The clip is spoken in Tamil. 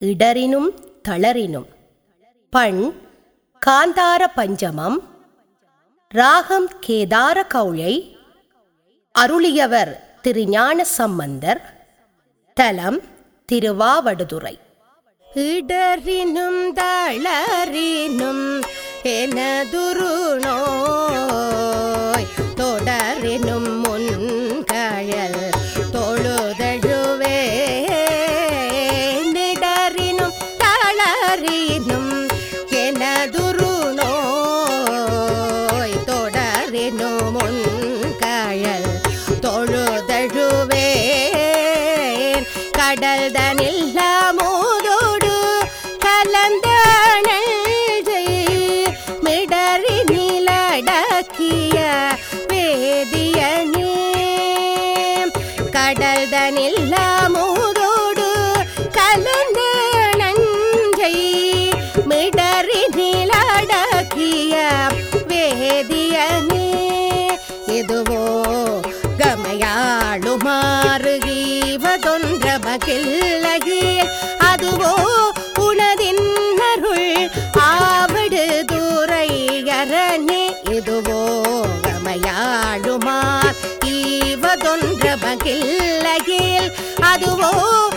இடரினும் தளரினும் பண் காந்தார பஞ்சமம் ராகம் கேதார கௌளை அருளியவர் திரு ஞான சம்பந்தர் தலம் திருவாவடுதுறை இடரினும் தளரினும் எனதுரு நோய் தொடரினும் முன்கழல் தொழுதழுவே நிடரினும் தளரினும் எனதுரு நோய் தொடரினும் முன்கழல் தொழுதழுவேன் கடல் தனில் மூதோடு கலந்த நெஞ்சை மிடறி நிலடக்கிய வேதியனே கடல் தனில் மூதோடு கலந்த நஞ்சை மிடறி நிலடக்கிய வேதியனே இதுவோ கமையாளுமாறு ஈவதொன்ற மகிழ்லகில் அதுவோ உனதின் அருள் ஆவடு துறையரணே இதுவோ கமையாளுமார் ஈவதொன்ற மகிழ்லகில் அதுவோ